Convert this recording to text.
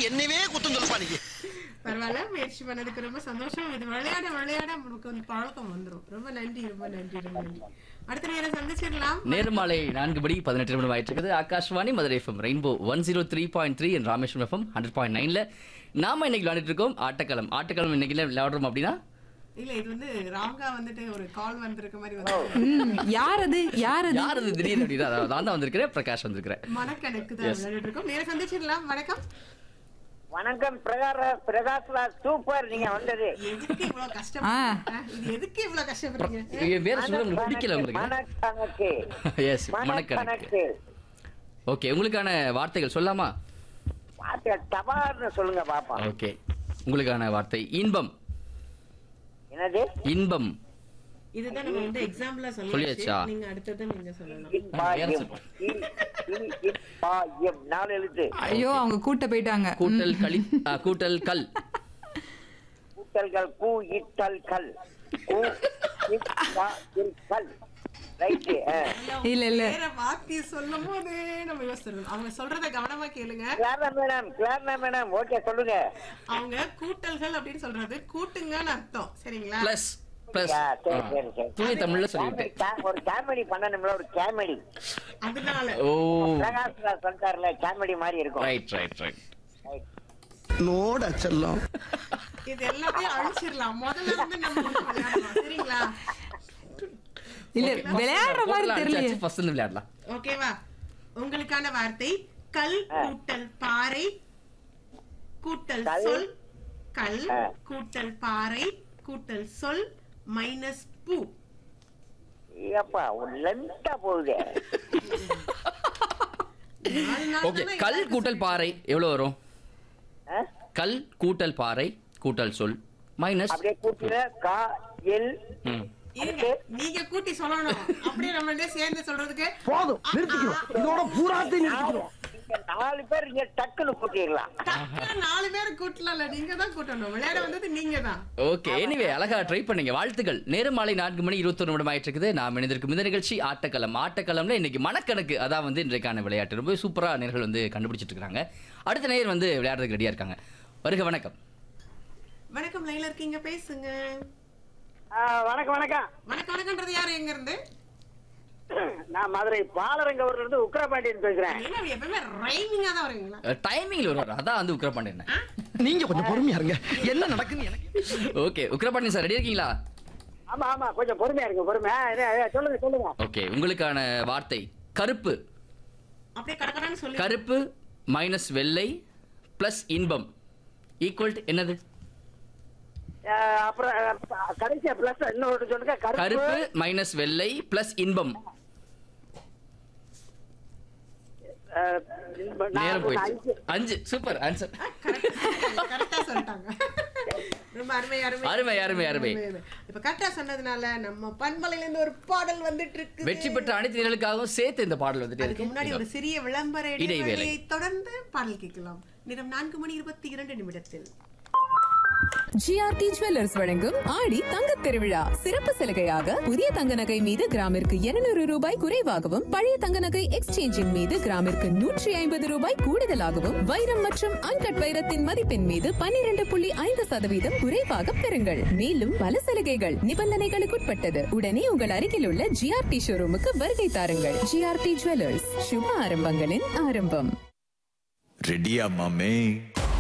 என்னவே குத்தம் சொல்லுப்பா நீ பரவாயில்ல முயற்சி பண்ணதுக்கு ரொம்ப சந்தோஷம் இது விளையாட விளையாட நமக்கு வந்து பழக்கம் வந்துரும் ரொம்ப நன்றி ரொம்ப நன்றி ரொம்ப நன்றி அடுத்த நேரம் சந்திச்சிடலாம் நேர்மாலை நான்கு படி பதினெட்டு நிமிடம் ஆயிட்டு இருக்குது Akashvani Madurai FM rainbow one zero three point three என் ராமேஸ்வரம் எஃப்எம் ஹண்ட்ரட் பாயிண்ட் நைன்ல நாம இன்னைக்கு விளையாடிட்டு இருக்கோம் ஆட்டக்களம் ஆட்டக்களம் இன்னைக்கு விளையாடுறோம் அப்படின்னா இல்ல இது வந்து ராங்கா வந்துட்டு ஒரு கால் வந்திருக்க மாதிரி வந்து ம், யார் அது யார் அது யார் அது திடீர்னு அப்படின்னா அதாவது நான் தான் வந்திருக்கிறேன் பிரகாஷ் வந்திருக்கிறேன் மனக்கணக்கு தான் விளையாடிட்டு இருக்கோம் நேரம் சந்திச்சிடலாம் வணக்கம் வணக்கம் பிரகார பிரகாஷ் ராஜ் சூப்பர் நீங்க வந்தது எதுக்கு இவ்வளவு கஷ்டப்படுறீங்க இது எதுக்கு இவ்வளவு கஷ்டப்படுறீங்க இங்க வேற சொல்ல உங்களுக்கு பிடிக்கல உங்களுக்கு மனக்கணக்கு எஸ் மனக்கணக்கு மனக்கணக்கு ஓகே உங்களுக்கான வார்த்தைகள் சொல்லாமா வார்த்தை தபார்னு சொல்லுங்க பாப்பா ஓகே உங்களுக்கான வார்த்தை இன்பம் என்னது இன்பம் இதுதான் நம்ம வந்து எக்ஸாம்பிளா சொல்லியாச்சா? சொல்லியாச்சு நீங்க அடுத்தது நீங்க சொல்லணும் இப்பாயம் இ- இ- இப்பாயம் நாலு எழுத்து ஐயோ அவங்க கூட்ட போயிட்டாங்க கூட்டல் களி ஆ, கூட்டல் கல் கூட்டல்கள் கூ இட்டல் கல் கூ இட்டா இல் கல் ரைட்டு இல்ல இல்ல வேற வார்த்தை சொல்லும் போது நம்ம யோசிச்சிருக்கோம் அவங்க சொல்றத கவனமா கேளுங்க Clara madam Clara madam okay சொல்லுங்க அவங்க கூட்டல்கள் அப்படின்னு சொல்றது கூட்டுங்கன்னு அர்த்தம் சரிங்களா பிளஸ் பிளஸ் யா, சரி, சரி, சரி. தூய தமிழ்ல சொல்லிவிட்டேன் கா- ஒரு காமெடி பண்ணணும்ல ஒரு காமெடி அதனால ஓ பிரகாஷ் ராஜ் சொல்லிட்டாருல காமெடி மாதிரி இருக்கும் ரைட் ரைட் ரைட் நோட செல்லம் இது எல்லாத்தையும் அழிச்சிடலாம் முதல்ல இருந்து நம்ம வந்து விளையாடலாம் சரிங்களா இல்ல விளையாடுற மாதிரி தெரியலையே ஃபர்ஸ்ட் இருந்து விளையாடலாம் ஓகேவா உங்களுக்கான வார்த்தை கல் கூட்டல் பாறை கூட்டல் கல். சொல் கல் ஆ. கூட்டல் பாறை கூட்டல் சொல் மைனஸ் பூ ஏப்பா ஒரு லென்த்தா போகுது நாலு நாள் ஓகே தானே கல் கூட்டல் பாறை எவ்வளவு வரும் ஆ? கல் கூட்டல் பாறை கூட்டல் சொல் மைனஸ் அப்படியே கூட்டின கா எல் இருங்க, நீங்க கூட்டி சொல்லணும் அப்படியே நம்ம ரெண்டு பேரும் சேர்ந்து சொல்றதுக்கு போதும் நிறுத்திக்கிறோம் இதோட பூராத்தையும் நிறுத்திக்கிறோம் நீங்க நாலு பேர் இங்க டக்குன்னு கூட்டிடலாம் டக்குனு நாலு பேர் கூட்டல நீங்க தான் கூட்டணும் விளையாட வந்தது நீங்க தான் ஓகே எனிவே அழகா ட்ரை பண்ணீங்க வாழ்த்துக்கள் நேரம் மாலை நான்கு மணி இருபத்தொரு நிமிடம் ஆயிட்டு இருக்குது நாம் இணைந்திருக்கும் இந்த நிகழ்ச்சி ஆட்டக்களம் ஆட்டக்களம்ல இன்னைக்கு மனக்கணக்கு அதான் வந்து இன்றைக்கான விளையாட்டு ரொம்ப சூப்பரா நேர்கள் வந்து கண்டுபிடிச்சிட்டு இருக்காங்க அடுத்த நேயர் வந்து விளையாடுறதுக்கு ரெடியா இருக்காங்க வருக வணக்கம் வணக்கம் லைன்ல இருக்கீங்க பேசுங்க வணக்கம் வணக்கம் வணக்கம் வணக்கம்ன்றது யாரு எங்க இருந்து நான் மதுரை பாலரங்கூர்ல இருந்து உக்கரபாண்டியன் பேசுறேன் என்ன எப்பவுமே ரைமிங்கா தான் வருவீங்களா டைமிங்ல வருவார் அதான் வந்து உக்ரபாண்டியன் நீங்க கொஞ்சம் பொறுமையா இருங்க என்ன நடக்குன்னு எனக்கு ஓகே உக்ரபாண்டியன் சார் ரெடியா இருக்கீங்களா ஆமா ஆமா கொஞ்சம் பொறுமையா இருங்க பொறுமையா இது, இது, சொல்லுங்க சொல்லுங்க ஓகே உங்களுக்கான வார்த்தை கருப்பு அப்படியே கடக்கடான்னு சொல்லி கருப்பு மைனஸ் வெள்ளை பிளஸ் இன்பம் ஈக்குவல் என்னது அஹ், அப்புறம் அஹ், கடைசியா பிளஸ் இன்னொரு சொல்லுங்க கருப்பு கருப்பு மைனஸ் வெள்ளை பிளஸ் இன்பம் அஹ், நான் நேரம் ஒரு போயிடுச்சு அஞ்சு. அஞ்சு சூப்பர் ஆன்சர் கரெக்டா சொல்லிட்டாங்க ரொம்ப அருமை அருமை அருமை, அருமை, அருமை. இப்ப கரெக்டா சொன்னதுனால நம்ம பண்பலையில இருந்து ஒரு பாடல் வந்துட்டு இருக்கு வெற்றி பெற்ற அனைத்து நிரலுக்காகவும் சேர்த்து இந்த பாடல் வந்துட்டு அதுக்கு முன்னாடி ஒரு இருக்கு சிறிய விளம்பர இடைவேளை. இடைவேளையை தொடர்ந்து பாடல் கேட்கலாம் நிறம் நான்கு மணி இருபத்தி இரண்டு நிமிடத்தில் ஜிஆர்டி ஜுவல்லர்ஸ் வழங்கும் ஆடி தங்கத் திருவிழா சிறப்பு சலுகையாக புதிய தங்க நகை மீது கிராமிற்கு 200 ரூபாய் குறைவாகவும் பழைய தங்க நகை எக்ஸ்சேஞ்சின் மீது கிராமிற்கு நூற்றி ஐம்பது ரூபாய் கூடுதலாகவும் வைரம் மற்றும் அன்கட் வைரத்தின் மதிப்பின் மீது 12.5% புள்ளி ஐந்து சதவீதம் குறைவாக பெறுங்கள் மேலும் பல சலுகைகள் நிபந்தனைகளுக்குட்பட்டது உடனே உங்கள் அருகில் உள்ள ஜிஆர்டி ஷோரூமுக்கு வருகை தாருங்கள் ஜிஆர்டி ஜுவல்லர்ஸ் சுப ஆரம்பங்களின் ஆரம்பம் ரெடியா மாமே